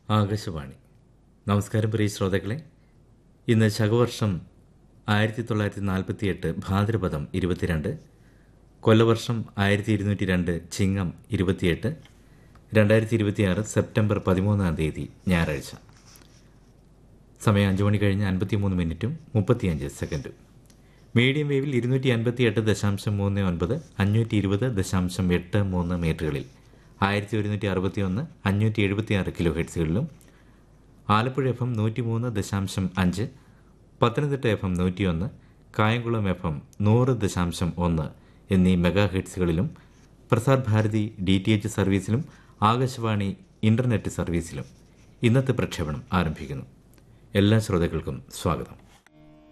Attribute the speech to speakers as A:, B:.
A: ആകാശവാണി നമസ്കാരം പ്രിയ ശ്രോതാക്കളെ ഇന്ന് ശകവർഷം ആയിരത്തി തൊള്ളായിരത്തി നാൽപ്പത്തി എട്ട് ഭാദ്രപദം ഇരുപത്തിരണ്ട് കൊല്ലവർഷം ആയിരത്തി ഇരുന്നൂറ്റി രണ്ട് ചിങ്ങം ഇരുപത്തിയെട്ട് രണ്ടായിരത്തി ഇരുപത്തിയാറ് സെപ്റ്റംബർ പതിമൂന്നാം തീയതി ഞായറാഴ്ച സമയം അഞ്ച് മണി കഴിഞ്ഞ് അൻപത്തിമൂന്ന് മിനിറ്റും മുപ്പത്തിയഞ്ച് സെക്കൻഡും മീഡിയം വേവിൽ ഇരുന്നൂറ്റി അൻപത്തി എട്ട് ദശാംശം മൂന്ന് ഒൻപത് അഞ്ഞൂറ്റി ഇരുപത് ദശാംശം എട്ട് മൂന്ന് മീറ്ററുകളിൽ ആയിരത്തി ഒരുന്നൂറ്റി അറുപത്തി ഒന്ന് അഞ്ഞൂറ്റി എഴുപത്തി ആറ് കിലോ ഹെഡ്സുകളിലും ആലപ്പുഴ എഫ് എം നൂറ്റി മൂന്ന് ദശാംശം അഞ്ച് പത്തനംതിട്ട എഫ് എം നൂറ്റിയൊന്ന് കായംകുളം എഫ് എം നൂറ് ദശാംശം ഒന്ന് എന്നീ മെഗാ ഹെഡ്സുകളിലും Prasar Bharati D T H സർവീസിലും ആകാശവാണി ഇന്റർനെറ്റ് സർവീസിലും ഇന്നത്തെ പ്രക്ഷേപണം ആരംഭിക്കുന്നു എല്ലാ ശ്രോതാക്കൾക്കും സ്വാഗതം